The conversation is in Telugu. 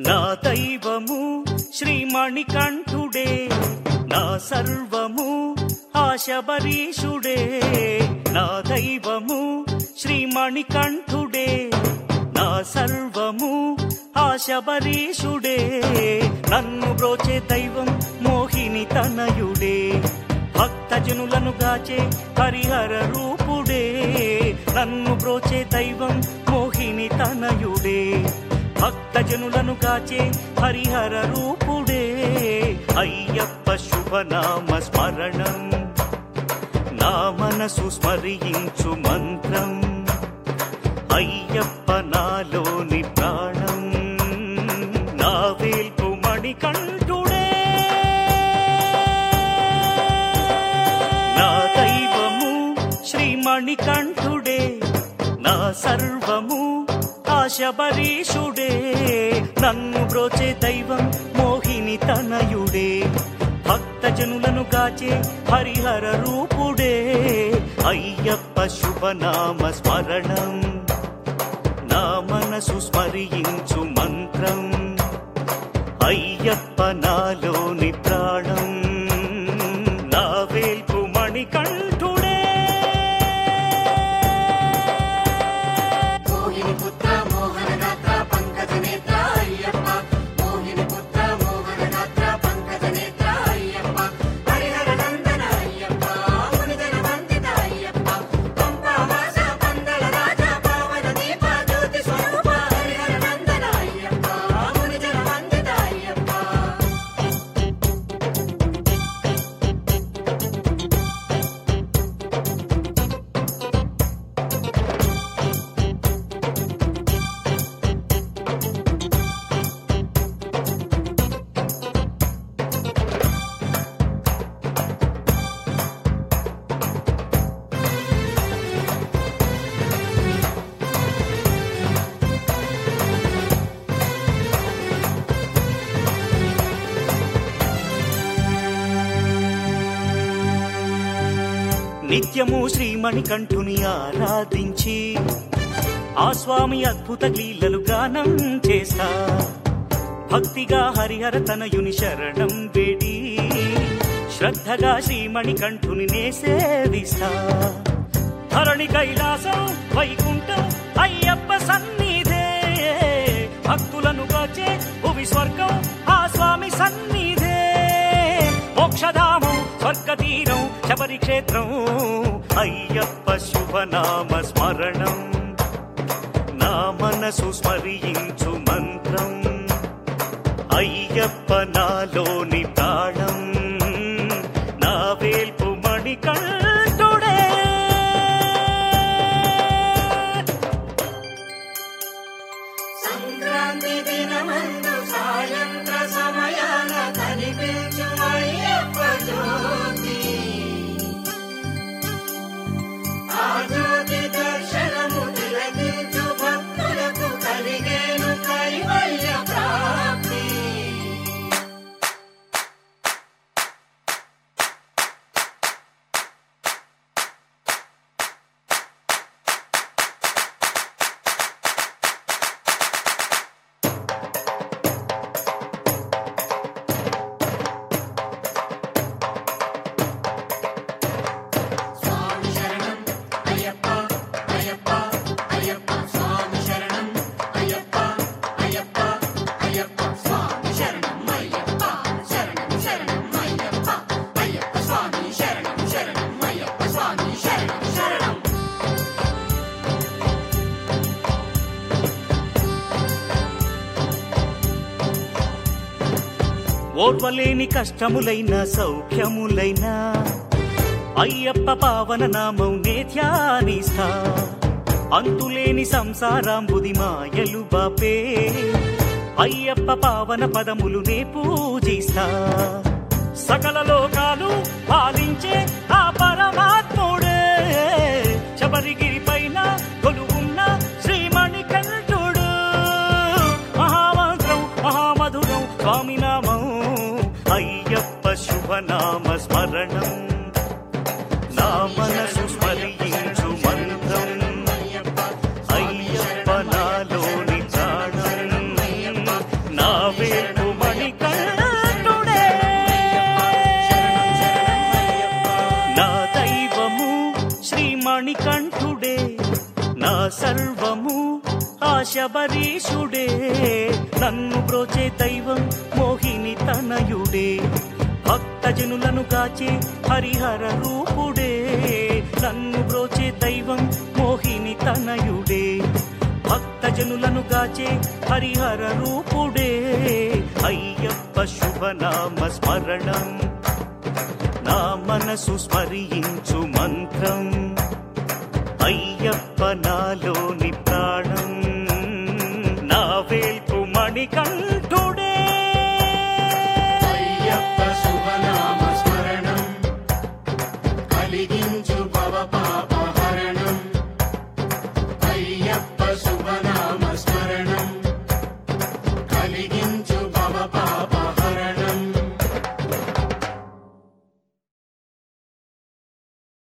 నా దైవము శ్రీమణికంఠుడే నా సర్వము ఆశబరీషుడే నా దైవము శ్రీమణికంఠుడే నా సర్వము ఆశబరీషుడే నన్ను బ్రోచే దైవం మోహిని తనయుడే భక్తజనులను గాచే హరిహర రూపుడే నన్ను బ్రోచే దైవం మోహిని తనయుడే భక్తజనులను గాచే హరిహర రూపుడే అయ్యప్ప శుభనామ స్మరణం నా మనసు స్మరించు మంత్రం అయ్యప్ప నాలోని ప్రాణం నా వేల్పు మణికంఠుడే నా దైవము శ్రీమణికంఠుడే నా సర్వము ఆశబరీషుడే నన్ను బ్రోచే దైవం మోహిని తనయుడే భక్తజనులను గాచే హరిహర రూపుడే అయ్యప్ప శుభనామ స్మరణం నా మనసు స్మరించు మంత్రం అయ్యప్ప నాలోని ప్రాణం నా వేల్పు మణికంఠుడే మోహిని పుత్ర మోహన గాత్ర పంకజ నేత్ర అయ్యప్ప మోహిని పుత్ర మోహన గాత్ర పంకజ నేత్ర అయ్యప్ప హరిహర నందన అయ్యప్ప మునిజన వందిత అయ్యప్ప పంపావాస పందల రాజ పావన దీప జ్యోతి స్వరూప హరిహర నందన అయ్యప్ప మునిజన వందిత అయ్యప్ప నిత్యము శ్రీమణికంఠుని ఆరాధించి ఆ స్వామి అద్భుత లీలలు గానం చేస్తా భక్తిగా హరిహర తనయుని శరణం వేడి శ్రద్ధగా శ్రీమణికంఠుని నే సేవిస్తా ధరణి కైలాసం వైకుంఠం అయ్యప్ప సన్నిధే భక్తులను కాచే భువి స్వర్గం ఆ స్వామి సన్నిధే మోక్షధామం స్వర్గతీరం శబరి క్షేత్రం అయ్యప్ప శుభనామ స్మరణం నా మనసు స్మరించు మంత్రం అయ్యప్ప నాలోని ప్రాణం నా వేల్పు మణికంఠుడే సంక్రాంతి దినమందు సాయంత్ర సమయాన కనిపించు అయ్యప్ప జ్యోతి ఆ జ్యోతి దర్శనము తిలకించు భక్తులకు కలిగేను కైవల్య ప్రాప్తి స్వామి శరణం అయ్యప్ప అయ్యప్ప అయ్యప్ప స్వామి శరణం అయ్యప్ప అయ్యప్ప అయ్యప్ప స్వామి శరణం అయ్యప్ప శరణం శరణం అయ్యప్ప అయ్యప్ప స్వామి శరణం శరణం అయ్యప్ప స్వామి శరణం శరణం ఓర్వలేని కష్టములైన సౌఖ్యములైన అయ్యప్ప పావన నామం నే ధ్యానిస్తా అంతులేని సంసారాంబుది మాయలు బాపే అయ్యప్ప పావన పదములు నే పూజిస్తా సకల లోకాలు పాలించే ఆ పరమాత్ముడే శబరిగిరి పైన కొలువున్న శ్రీమణికంఠుడు మహామంత్రం మహామధురం స్వామి నామం అయ్యప్ప శుభనామ స్మరణం నా మనసు స్మరించు మంత్రం అయ్యప్ప నాలోని ప్రాణం నా మణికంఠుడే నా సర్వము ఆ శబరీషుడే నన్ను బ్రోచే దైవం మోహిని తనయుడే భక్తజనులను కాచే హరిహర రూపుడే నన్ను బ్రోచే దైవం మోహిని తనయుడే భక్తజనులను గాచే హరిహర రూపుడే అయ్యప్ప శుభనామ స్మరణం నా మనసు స్మరించు మంత్రం అయ్యప్ప నాలోని ప్రాణం నా వేల్పు మణికంఠుడే అయ్యప్ప శుభనామ స్మరణం కలిగించు